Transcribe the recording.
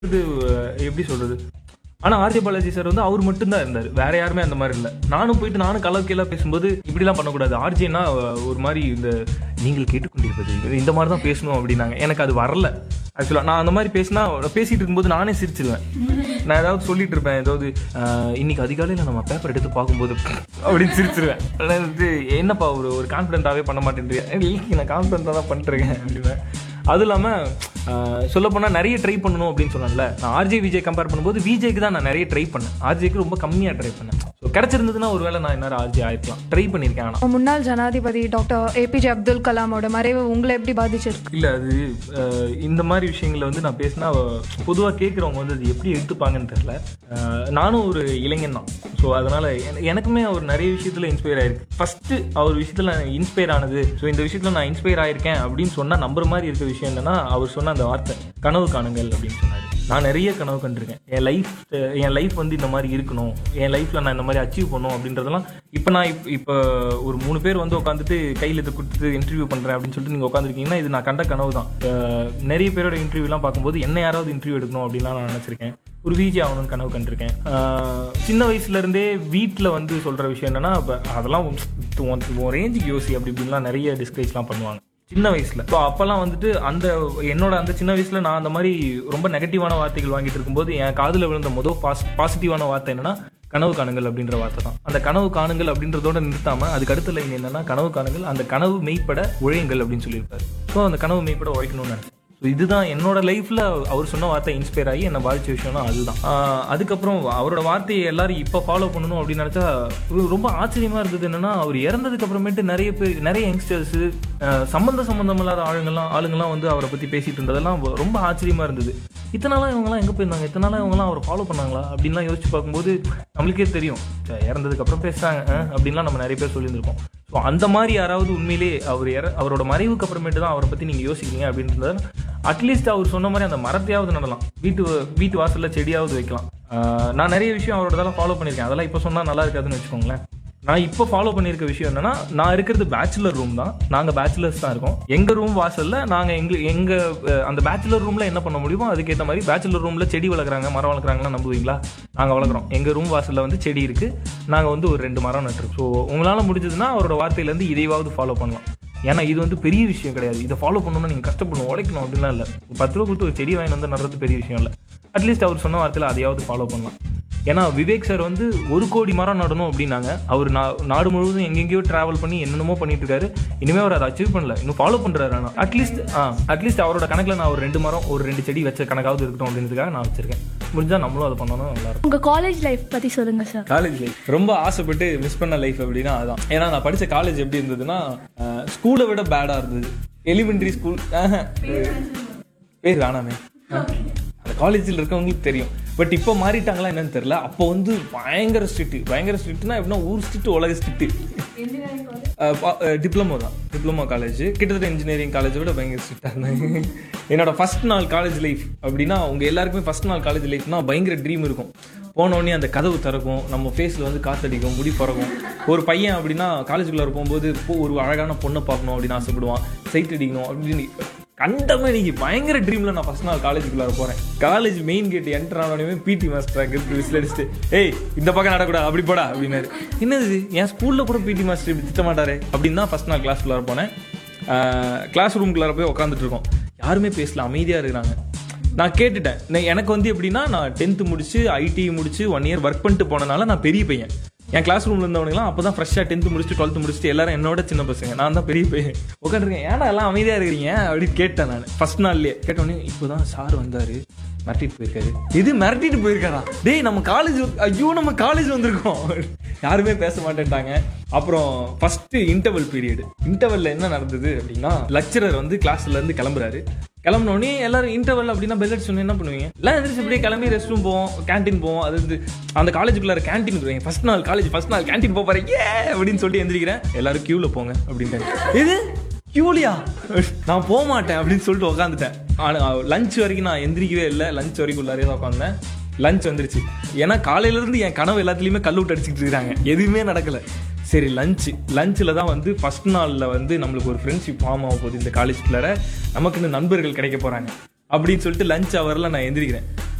இது அஹ், எப்படி சொல்றது ஆனா ஆர்ஜே பாலாஜி சார் வந்து அவர் மட்டும்தான் இருந்தார் வேற யாருமே அந்த மாதிரி இல்ல நானும் போயிட்டு நானும் கலவைக்கெல்லாம் பேசும்போது இப்படிலாம் பண்ணக்கூடாது ஆர்ஜேனா ஒரு மாதிரி இந்த நீங்கள் கேட்டுக்கொண்டிருப்பது இந்த மாதிரி தான் பேசணும் அப்படின்னாங்க எனக்கு அது வரல ஆக்சுவலா நான் அந்த மாதிரி பேசினா பேசிட்டு இருக்கும்போது நானே சிரிச்சிருவேன் நான் ஏதாவது சொல்லிட்டு இருப்பேன் ஏதாவது அஹ், இன்னைக்கு அதிகாலையில நம்ம பேப்பர் எடுத்து பார்க்கும்போது அப்படின்னு சிரிச்சிருவேன் ஆனா வந்து என்னப்பா ஒரு ஒரு கான்ஃபிடென்ட்டாவே பண்ண மாட்டேன்றீங்க இல்லை நான் கான்ஃபிடென்ட்டாக தான் பண்ணிட்டுருக்கேன் அப்படின்னு அது இல்லாமல் சொல்லப்போனால் நிறைய ட்ரை பண்ணணும் அப்படின்னு சொன்னேன்ல நான் ஆர்ஜே விஜய் கம்பேர் பண்ணும்போது விஜய்க்கு தான் நான் நிறைய ட்ரை பண்ணேன் ஆர்ஜேக்கு ரொம்ப கம்மியாக ட்ரை பண்ணேன் ஸோ கிடச்சிருந்ததுன்னா ஒருவேளை நான் இன்னொரு ஆர்ஜே ஆயிருக்கலாம் ட்ரை பண்ணியிருக்கேன் ஆனால் முன்னாள் ஜனாதிபதி டாக்டர் ஏபிஜே அப்துல் கலாமோட மறைவு உங்களை எப்படி பாதிச்சிருக்கு இல்லை அது அஹ், இந்த மாதிரி விஷயங்களை வந்து நான் பேசினா பொதுவாக கேட்குறவங்க வந்து அது எப்படி எடுத்துப்பாங்கன்னு தெரில நானும் ஒரு இளைஞன் தான் ஸோ அதனால என- எனக்குமே அவர் நிறைய விஷயத்துல இன்ஸ்பயர் ஆயிருக்கு ஃபர்ஸ்ட் அவர் விஷயத்துல இன்ஸ்பயர் ஆனது ஸோ இந்த விஷயத்துல நான் இன்ஸ்பயர் ஆயிருக்கேன் அப்படின்னு சொன்னா நம்புற மாதிரி இருக்க விஷயம் என்னன்னா அவர் சொன்ன அந்த வார்த்தை கனவு காணுங்கள் அப்படின்னு சொன்னாரு நான் நிறைய கனவு கண்டிருக்கேன் என் லைஃப் என் லைஃப் வந்து இந்த மாதிரி இருக்கணும் என் லைஃப்ல நான் இந்த மாதிரி அச்சீவ் பண்ணும் அப்படின்றதெல்லாம் இப்போ நான் இப் இப்போ ஒரு மூணு பேர் வந்து உட்காந்துட்டு கையில் இதை கொடுத்து இன்டர்வியூ பண்றேன் அப்படின்னு சொல்லிட்டு நீங்க உட்காந்துருக்கீங்கன்னா இது நான் கண்ட கனவு தான் அஹ் நிறைய பேரோட இன்டர்வியூலாம் பார்க்கும்போது என்ன யாராவது இன்டர்வியூ எடுக்கணும் அப்படின்லாம் நான் நினைச்சிருக்கேன் ஒரு விஜி ஆகணும்னு கனவு கண்டிருக்கேன் ஆஹ் சின்ன வயசுல இருந்தே வீட்டில் வந்து சொல்ற விஷயம் என்னன்னா இப்ப அதெல்லாம் உன் உன் ரேஞ்சுக்கு யோசி அப்படி இப்படின்லாம் நிறைய டிஸ்கரேஜ்லாம் பண்ணுவாங்க சின்ன வயசுல ஸோ அப்பெல்லாம் வந்துட்டு அந்த என்னோட அந்த சின்ன வயசுல நான் அந்த மாதிரி ரொம்ப நெகட்டிவான வார்த்தைகள் வாங்கிட்டு இருக்கும்போது என் காதுல விழுந்த முதல் பாஸ் பாசிட்டிவான வார்த்தை என்னன்னா கனவு காணுங்கள் அப்படின்ற வார்த்தை தான் அந்த கனவு காணுங்கள் அப்படின்றதோட நிறுத்தாம அதுக்கு அடுத்த லைன் என்னன்னா கனவு காணுங்கள் அந்த கனவு மெய்ப்பட உழையுங்கள் அப்படின்னு சொல்லியிருப்பாரு ஸோ அந்த கனவு மெய்ப்பட உழைக்கணும்னு நினைச்சேன் ஸோ இதுதான் என்னோட லைஃப்ல அவர் சொன்ன வார்த்தை இன்ஸ்பயர் ஆகி என்னை பாதிச்ச விஷயம்னா அதுதான் ஆஹ் அதுக்கப்புறம் அவரோட வார்த்தையை எல்லாரும் இப்போ ஃபாலோ பண்ணணும் அப்படின்னு நினைச்சா ஒரு ரொம்ப ஆச்சரியமா இருந்தது என்னன்னா அவர் இறந்ததுக்கு அப்புறமேட்டு நிறைய பேர் நிறைய யங்ஸ்டர்ஸ் சம்பந்த சம்பந்தம் இல்லாத ஆளுங்கெல்லாம் ஆளுங்கெல்லாம் வந்து அவரை பத்தி பேசிட்டு இருந்ததெல்லாம் ரொம்ப ஆச்சரியமா இருந்தது இத்தனை நாளா இவங்கெல்லாம் எங்க போயிருந்தாங்க இத்தனை நாளா இவங்கெல்லாம் அவரை ஃபாலோ பண்ணாங்களா அப்படின்லாம் யோசிச்சு பார்க்கும்போது நம்மளுக்கே தெரியும் ச்சே, இறந்ததுக்கு அப்புறம் பேசுறாங்க அஹ், அப்படின்லாம் நம்ம நிறைய பேர் சொல்லியிருந்திருக்கோம் ஸோ அந்த மாதிரி யாராவது உண்மையிலே அவர் இற அவரோட மறைவுக்கு அப்புறமேட்டு தான் அவரை பத்தி நீங்க யோசிக்கிறீங்க அப்படின்றத அட்லீஸ்ட் அவர் சொன்ன மாதிரி அந்த மரத்தையாவது நடலாம் வீட்டு வீட்டு வாசல்ல செடியாவது வைக்கலாம் ஆஹ் நான் நிறைய விஷயம் அவரோடதெல்லாம் ஃபாலோ பண்ணியிருக்கேன் அதெல்லாம் இப்போ சொன்னா நல்லா இருக்காதுன்னு வச்சுக்கோங்களேன் நான் இப்போ ஃபாலோ பண்ணியிருக்க விஷயம் என்னன்னா நான் இருக்கிறது பேச்சுலர் ரூம் தான் நாங்கள் பேச்சுலர்ஸ் தான் இருக்கோம் எங்க ரூம் வாசல்ல நாங்கள் எங்க எங்க அஹ், அந்த பேச்சுலர் ரூம்ல என்ன பண்ண முடியுமோ அதுக்கேற்ற மாதிரி பேச்சுலர் ரூம்ல செடி வளர்க்குறாங்க மரம் வளர்க்குறாங்கலாம் நம்புவீங்களா நாங்கள் வளர்க்குறோம் எங்க ரூம் வாசல்ல வந்து செடி இருக்கு நாங்கள் வந்து ஒரு ரெண்டு மரம் நட்டுருக்கோம் ஸோ உங்களால முடிஞ்சதுன்னா அவரோட வார்த்தையிலேருந்து இதையாவது ஃபாலோ பண்ணலாம் ஏன்னா இது வந்து பெரிய விஷயம் கிடையாது இதை ஃபாலோ பண்ணணும்னா நீங்கள் கஷ்டப்படணும் உழைக்கணும் அப்படிலாம் இல்லை பத்து ரூபா கொடுத்து ஒரு செடி வாங்கி வந்து நடுறது பெரிய விஷயம் இல்லை அட்லீஸ்ட் அவர் சொன்ன வார்த்தையில் அதையாவது ஃபாலோ பண்ணலாம் ஏன்னா விவேக் சார் வந்து ஒரு கோடி மரம் நடணும் அப்படின்னாங்க அவர் நா- நாடு முழுவதும் எங்கெங்கேயோ டிராவல் பண்ணி என்னென்னமோ பண்ணிட்டு இருக்காரு இனிமே அவர் அதை அச்சீவ் பண்ணல இன்னும் ஃபாலோ பண்றாரு ஆனால் அட்லீஸ்ட் அட்லீஸ்ட் அவரோட கணக்கில் நான் ஒரு ரெண்டு மரம் ஒரு ரெண்டு செடி வச்ச கணக்காவது இருக்கட்டும் அப்படின்றதுக்காக நான் வச்சிருக்கேன் முடிஞ்சா நம்மளும் அதை பண்ணணும் நல்லா இருக்கும் உங்க காலேஜ் லைஃப் பத்தி சொல்லுங்க சார் காலேஜ் லைஃப் ரொம்ப ஆசைப்பட்டு மிஸ் பண்ண லைஃப் அப்படின்னா அதான் ஏன்னா நான் படிச்ச காலேஜ் எப்படி இருந்ததுன்னா ஸ்கூலை விட பேடா இருந்தது எலிமெண்டரி ஸ்கூல் பேர் வேணாமே அந்த காலேஜில் இருக்கவங்களுக்கு தெரியும் பட் இப்போ மாறிட்டாங்களா என்னன்னு தெரியல அப்போ வந்து பயங்கர ஸ்ட்ரிக்ட் பயங்கர ஸ்ட்ரிக்ட்னா எப்படின்னா ஊர் ஸ்ட்ரிக்ட் உலக ஸ்ட்ரிக்ட் டிப்ளமோ தான் டிப்ளமோ காலேஜ் கிட்டத்தட்ட இன்ஜினியரிங் காலேஜ் விட பயங்கர ஸ்ட்ரிக்டாக இருந்தாங்க என்னோட ஃபர்ஸ்ட் நாள் காலேஜ் லைஃப் அப்படின்னா உங்க எல்லாருக்குமே ஃபர்ஸ்ட் நாள் காலேஜ் லைஃப்னா பயங்கர ட்ரீம் இருக்கும் போன உடனே அந்த கதவு திறக்கும் நம்ம ஃபேஸில் வந்து காத்தடிக்கும் முடி பறக்கும் ஒரு பையன் அப்படின்னா காலேஜுக்குள்ளே போகும்போது இப்போ ஒரு அழகான பொண்ணை பார்க்கணும் அப்படின்னு ஆசைப்படுவான் சைட் அடிக்கணும் அப்படின்னு கண்டமே நீங்க பயங்கர ட்ரீம்ல நான் ஃபர்ஸ்ட் நாள் காலேஜுக்குள்ளார போறேன் காலேஜ் மெயின் கேட் என்டர் ஆனோடனே பிடி மாஸ்டர் கிரிப் விசில் அடிச்சுட்டு ஏய் இந்த பக்கம் நடக்கூடாது அப்படி போடா அப்படின்னாரு என்னது இது? என் ஸ்கூல்ல கூட பிடி மாஸ்டர் இப்படி திட்ட மாட்டாரு அப்படின்னு தான் ஃபர்ஸ்ட் நாள் கிளாஸ்க்குள்ளார போனேன் கிளாஸ் ரூம்குள்ளார போய் உட்காந்துட்டு இருக்கோம் யாருமே பேசல அமைதியா இருக்கிறாங்க நான் கேட்டுட்டேன் நான் எனக்கு வந்து எப்படின்னா நான் டென்த்து முடிச்சு ஐடி முடிச்சு ஒன் இயர் ஒர்க் பண்ணிட்டு போனனால நான் பெரிய பையன் என் கிளாஸ் ரூம்ல இருந்தவனுங்களாம் அப்பதான் ஃப்ரெஷ்ஷாக டென்த்து முடிச்சுட்டு டுவெல்த்து முடிச்சுட்டு எல்லாரும் என்னோட சின்ன பசங்க நான் தான் பெரிய பையன் உட்காந்துருக்கேன் ஏன்னா எல்லாம் அமைதியா இருக்கிறீங்க அப்படின்னு கேட்டேன் நான் ஃபர்ஸ்ட் நாள்லயே கேட்டோடனே இப்போதான் சார் வந்தாரு மிரட்டிட்டு போயிருக்காரு இது மிரட்டிட்டு போயிருக்காரா டேய் நம்ம காலேஜ் ஐயோ நம்ம காலேஜ் வந்திருக்கோம் யாருமே பேச மாட்டேன்ட்டாங்க அப்புறம் ஃபர்ஸ்ட் இன்டர்வல் பீரியட் இன்டர்வல்ல என்ன நடந்தது அப்படின்னா லெக்சரர் வந்து கிளாஸ்ல இருந்து கிளம்புறாரு கிளம்பின உடனே எல்லாரும் இன்டர்வல் அப்படின்னா பெல் அடிச்சு உடனே என்ன பண்ணுவீங்க எல்லாம் எந்திரிச்சு அப்படியே கிளம்பி ரெஸ்ட் ரூம் போவோம் கேண்டீன் போவோம் அது வந்து அந்த காலேஜுக்குள்ள கேண்டீன் இருக்குங்க ஃபர்ஸ்ட் நாள் காலேஜ் ஃபர்ஸ்ட் நாள் கேண்டீன் போக போறேன் ஏ அப்படின்னு சொல்லிட்டு எந்திரிக்கிறேன் எல்லாரும் கியூல போங்க அப்படின்ட்டு இது கியூலியா நான் போக மாட்டேன் அப்படின்னு சொல்லிட்டு உட்காந்துட்டேன் லஞ்ச் வரைக்கும் நான் எந்திரிக்கவே இல்லை லஞ்ச் வரைக்கும் உள்ளாரே தான் உட்காந்தேன் லஞ்ச் வந்துருச்சு ஏன்னா காலையில இருந்து என் கனவு எல்லாத்துலயுமே கல் விட்டு அடிச்சுட்டு இருக்காங்க எதுவுமே நடக்கல சரி லஞ்ச் லஞ்சில் தான் வந்து ஃபர்ஸ்ட் நாளில் வந்து நம்மளுக்கு ஒரு ஃப்ரெண்ட்ஷிப் ஃபார்ம் ஆக போகுது இந்த காலேஜ்குள்ளார நமக்கு இந்த நண்பர்கள் கிடைக்க போறாங்க அப்படின்னு சொல்லிட்டு லஞ்ச் ஹவரில் நான் எந்திரிக்கிறேன்